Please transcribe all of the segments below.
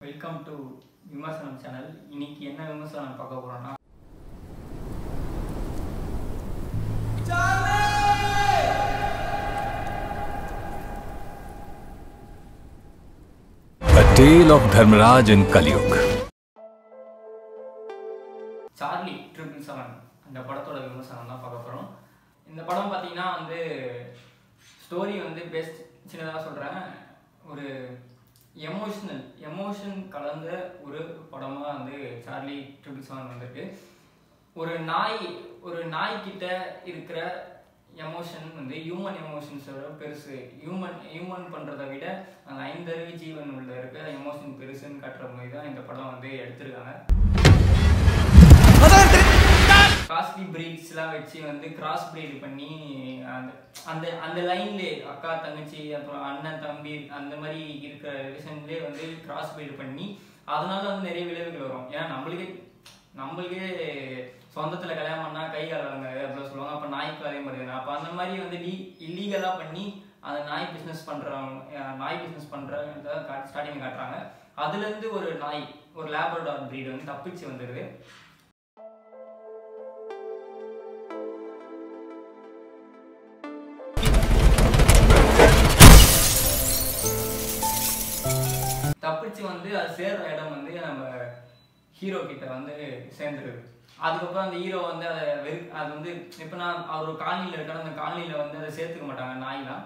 Welcome to விமர்சனம் channel இன்னைக்கு என்ன விமர்சனம் பார்க்க போறோம்னா A tale of Dharmaraj in Kaliyug. Charlie triple seven அந்த படத்தோட விமர்சனம் தான் பார்க்க போகிறோம் இந்த படம் பார்த்தீங்கன்னா வந்து ஸ்டோரி வந்து பெஸ்ட் சின்னதாக சொல்கிறேன் ஒரு எமோஷ்னல் எமோஷன் கலந்த ஒரு படமாக வந்து சார்லி ட்ரிபிள் செவன் வந்திருக்கு ஒரு நாய் ஒரு நாய்கிட்ட இருக்கிற எமோஷன் வந்து ஹியூமன் எமோஷன்ஸோட பெருசு ஹியூமன் ஹியூமன் பண்ணுறதை விட அந்த ஐந்தறிவு ஜீவன் உள்ள இருக்க எமோஷன் பெருசுன்னு காட்டுற மாதிரி தான் இந்த படம் வந்து எடுத்திருக்காங்க காஸ்ட்லி பிரீட்ஸ்லாம் வச்சு வந்து கிராஸ் பிரீட் பண்ணி அந்த அந்த அந்த லைன்லே அக்கா தங்கச்சி அப்புறம் அண்ணன் தம்பி அந்த மாதிரி இருக்கிற ரிலேஷன்லேயே வந்து கிராஸ் பிரீட் பண்ணி அதனால வந்து நிறைய விளைவுகள் வரும் ஏன்னா நம்மளுக்கே நம்மளுக்கே சொந்தத்தில் கல்யாணம் பண்ணால் கை கால் வழங்காது அப்படின்னு சொல்லுவாங்க அப்போ நாய்க்கு அதே மாதிரி தானே அப்போ அந்த மாதிரி வந்து லீ இல்லீகலாக பண்ணி அந்த நாய் பிஸ்னஸ் பண்ணுறவங்க நாய் பிஸ்னஸ் பண்ணுறவங்க ஸ்டார்டிங் காட்டுறாங்க அதுலேருந்து ஒரு நாய் ஒரு லேபரடார் breed வந்து தப்பிச்சு வந்துடுது தப்பிச்சு வந்து அது சேர்ற இடம் வந்து நம்ம ஹீரோ கிட்ட வந்து சேர்ந்துருது அதுக்கப்புறம் அந்த ஹீரோ வந்து அதை வெறு அது வந்து இப்போ நான் அவர் ஒரு காலனியில் இருக்காரு அந்த காலனியில் வந்து அதை சேர்த்துக்க மாட்டாங்க நாய்லாம்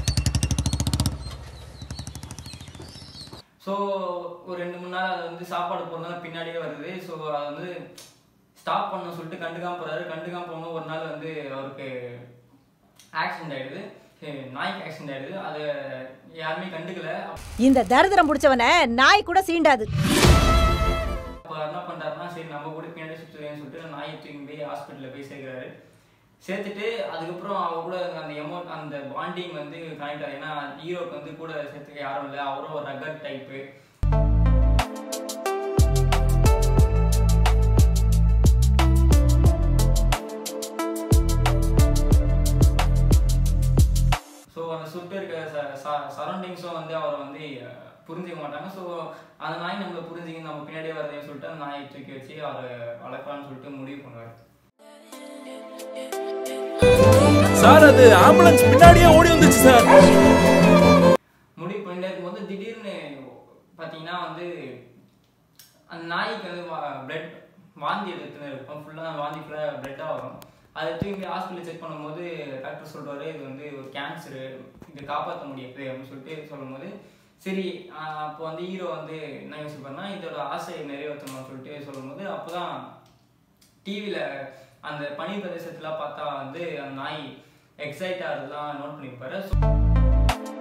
ஸோ ஒரு ரெண்டு மூணு நாள் அது வந்து சாப்பாடு போகிறதுனால பின்னாடியே வருது ஸோ அது வந்து ஸ்டாப் பண்ண சொல்லிட்டு கண்டுக்காம போறாரு கண்டுக்காம போகும்போது ஒரு நாள் வந்து அவருக்கு ஆக்சிடென்ட் ஆயிடுது சரி, நாய்க்கு ஆக்சிடென்ட் ஆயிடுது அதை யாருமே கண்டுக்கல இந்த தரித்திரம் பிடிச்சவன நாய் கூட சீண்டாது அப்போ என்ன பண்றாருன்னா சரி நம்ம கூட பின்னாடி சுற்றுவேன்னு சொல்லிட்டு நாயை தூக்கி போய் ஹாஸ்பிட்டலில் போய் சேர்க்குறாரு சேர்த்துட்டு அதுக்கப்புறம் அவ கூட அந்த எமோ அந்த பாண்டிங் வந்து கனெக்ட் ஆகுது ஏன்னா ஹீரோக்கு வந்து கூட சேர்த்துக்க யாரும் இல்லை அவரும் ஒரு ரகட் டைப்பு ஸோ அந்த சுட்டு இருக்க சரௌண்டிங்ஸும் வந்து அவரை வந்து அஹ், புரிஞ்சுக்க மாட்டாங்க ஸோ அந்த நாய் நம்மளை புரிஞ்சுக்க நம்ம பின்னாடியே வருதுன்னு சொல்லிட்டு அந்த நாயை தூக்கி வச்சு அவரை வளர்க்கலாம்னு சொல்லிட்டு முடிவு பண்ணுவார் சார் அது ஆம்புலன்ஸ் பின்னாடியே ஓடி வந்துச்சு சார் முடிவு பண்ணிட்டே இருக்கும்போது திடீர்னு பார்த்தீங்கன்னா வந்து அந்த நாய்க்கு வந்து பிளட் வாந்தி எடுத்துன்னு இருக்கும் ஃபுல்லாக வாந்தி ஃபுல்லாக பிளட்டாக வரும் அதை தூக்கி ஹாஸ்பிட்டல் செக் பண்ணும்போது டாக்டர் சொல்றாரு இது வந்து ஒரு கேன்சரு இதை காப்பாற்ற முடியாது அப்படின்னு சொல்லிட்டு சொல்லும்போது சரி ஆஹ் அப்போ வந்து ஹீரோ வந்து என்ன யோசிப்பாருன்னா இதோட ஆசையை நிறைவேற்றணும்னு சொல்லிட்டு சொல்லும்போது அப்போதான் டிவியில் அந்த பனி பிரதேசத்துலாம் பார்த்தா வந்து அந்த நாய் எக்ஸைட் ஆகிறதுலாம் நோட் பண்ணியிருப்பாரு So,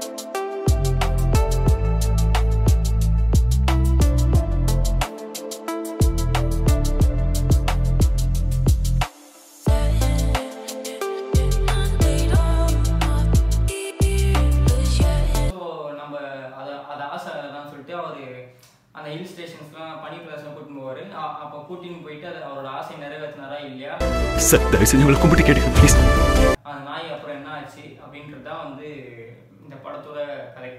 ஸோ நம்ம அதை அதை ஆசை தான் சொல்லிட்டு அவர் அந்த ஹில் ஸ்டேஷன்ஸ்லாம் பனி பிரதேசம் கூட்டின்னு போவார் அப்போ கூட்டின்னு போயிட்டு அது அவரோட ஆசை நிறைவேற்றினாரா இல்லையா சார் தயவு செஞ்சு உங்களை கும்பிட்டு கேட்டுக்க ப்ளீஸ் அந்த நாய் அப்புறம் என்ன ஆச்சு அப்படின்றது தான் வந்து இந்த படத்தோட கதை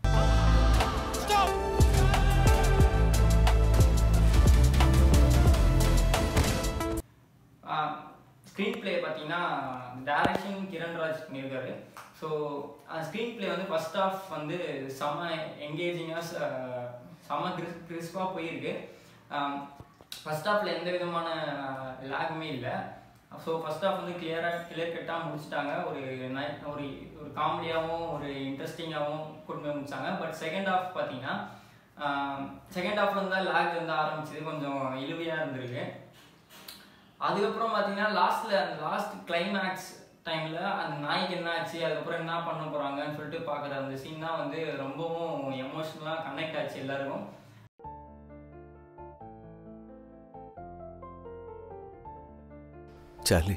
ஸ்க்ரீன் பிளே பார்த்தீங்கன்னா டைரக்ஷன் கிரண்ராஜ் பண்ணியிருக்காரு ஸோ அந்த ஸ்க்ரீன் பிளே வந்து ஃபர்ஸ்ட் ஆஃப் வந்து செம்ம என்கேஜிங்காக செம்ம கிறிஸ் கிறிஸ்பாக போயிருக்கு ஃபர்ஸ்ட் ஹாஃபில் எந்த விதமான லேகுமே இல்லை ஸோ ஃபர்ஸ்ட் ஹாஃப் வந்து கிளியராக கிளியர் கட்டாக முடிச்சிட்டாங்க ஒரு நைட் ஒரு ஒரு காமெடியாகவும் ஒரு இன்ட்ரெஸ்டிங்காகவும் கொண்டு போய் முடிச்சாங்க பட் செகண்ட் ஹாஃப் பார்த்தீங்கன்னா செகண்ட் ஹாஃப்ல இருந்தால் லேக் வந்து ஆரம்பிச்சது கொஞ்சம் இழுவையாக இருந்திருக்கு அதுக்கப்புறம் பார்த்தீங்கன்னா லாஸ்ட்ல அந்த லாஸ்ட் கிளைமேக்ஸ் டைம்ல அந்த நாய்க்கு என்ன ஆச்சு அதுக்கப்புறம் என்ன பண்ண போறாங்கன்னு சொல்லிட்டு பார்க்குற அந்த சீன் தான் வந்து ரொம்பவும் எமோஷனலாக கனெக்ட் ஆச்சு எல்லாருக்கும் சார்லி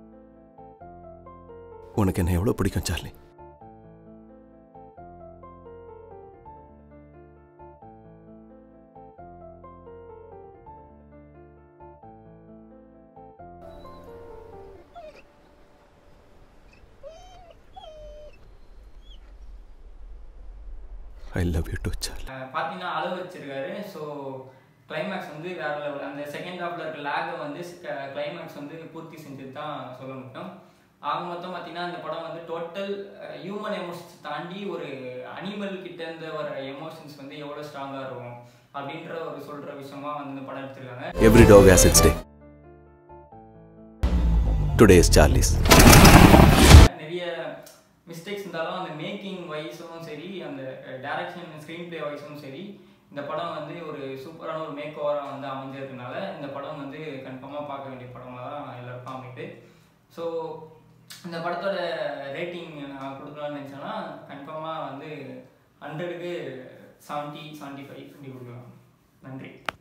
உனக்கு என்ன எவ்வளவு பிடிக்கும் Charlie I love you too Charlie ah பார்த்தீங்கன்னா அளவு வச்சிருக்காரு ஸோ கிளைமேக்ஸ் வந்து வேற லெவல் அந்த செகண்ட் ஹாஃப்ல இருக்க லேகை வந்து கிளைமேக்ஸ் வந்து பூர்த்தி செஞ்சது தான் சொல்ல முடியும் ஆக மொத்தம் பார்த்தீங்கன்னா இந்த படம் வந்து டோட்டல் ஹியூமன் எமோஷன்ஸ் தாண்டி ஒரு அனிமல் கிட்ட இருந்து வர எமோஷன்ஸ் வந்து எவ்வளோ ஸ்ட்ராங்காக இருக்கும் அப்படின்ற ஒரு சொல்ற விஷயமா வந்து இந்த படம் எடுத்திருக்காங்க every dog has its day today is Charlie's நிறைய மிஸ்டேக்ஸ் இருந்தாலும் அந்த மேக்கிங் வைஸும் சரி அந்த டைரக்ஷன் ஸ்க்ரீன் பிளே வைஸும் சரி இந்த படம் வந்து ஒரு சூப்பரான ஒரு மேக் ஓவராக வந்து அமைஞ்சதுனால இந்த படம் வந்து கன்ஃபார்மாக பார்க்க வேண்டிய படமாக தான் எல்லாருக்கும் அமையுது ஸோ இந்த படத்தோட ரேட்டிங் நான் கொடுக்கலாம்னு நினச்சேன்னா கன்ஃபார்மாக வந்து ஹண்ட்ரடுக்கு செவன்ட்டி செவன்ட்டி ஃபைவ் இப்படி கொடுக்கலாம் நன்றி